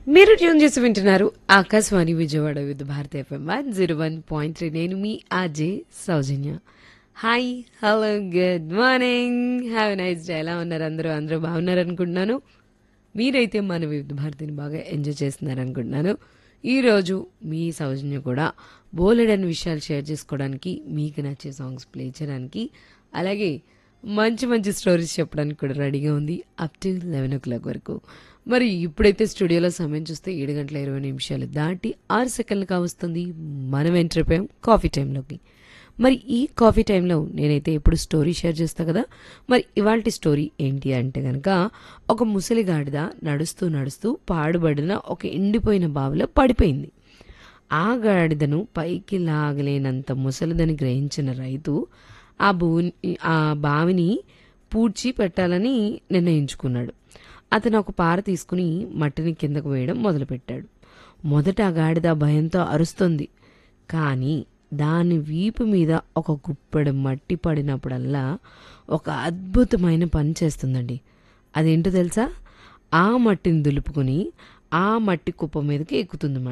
మీరు ట్యూన్ చేసి వింటున్నారు Akashvani Vijayawada with Bharat FM one zero one point three నేను మీ RJ Soujanya hi hello good morning have nice day ఎలా ఉన్నారు అందరూ అందరూ బాగున్నారు అనుకుంటున్నాను మీరైతే మన వివిధ భారతిని బాగా ఎంజాయ్ చేస్తున్నారు అనుకుంటున్నాను ఈరోజు మీ సౌజన్య కూడా బోలెడని విషయాలు షేర్ చేసుకోవడానికి మీకు నచ్చే సాంగ్స్ ప్లే చేయడానికి అలాగే మంచి మంచి స్టోరీస్ చెప్పడానికి కూడా రెడీగా ఉంది up to eleven o'clock వరకు మరి ఇప్పుడైతే స్టూడియోలో సమయం చూస్తే ఏడు గంటల ఇరవై నిమిషాలు దాటి ఆరు సెకండ్లు కావస్తుంది మనం ఎంటర్ అయిపోయాం కాఫీ టైంలోకి మరి ఈ కాఫీ టైంలో నేనైతే ఎప్పుడు స్టోరీ షేర్ చేస్తా కదా మరి ఇవాళ స్టోరీ ఏంటి అంటే కనుక ఒక ముసలి గాడిద నడుస్తూ నడుస్తూ పాడుబడిన ఒక ఎండిపోయిన బావిలో పడిపోయింది ఆ గాడిదను పైకి లాగలేనంత ముసలిదని గ్రహించిన రైతు ఆ భూని ఆ బావిని పూడ్చి పెట్టాలని నిర్ణయించుకున్నాడు అతను ఒక పార తీసుకుని మట్టిని కిందకు వేయడం మొదలుపెట్టాడు మొదట ఆ గాడిద భయంతో అరుస్తుంది కానీ దాని వీపు మీద ఒక గుప్పెడు మట్టి పడినప్పుడల్లా ఒక అద్భుతమైన పని చేస్తుందండి అదేంటో తెలుసా ఆ మట్టిని దులుపుకుని ఆ మట్టి కుప్ప మీదకి ఎక్కుతుంది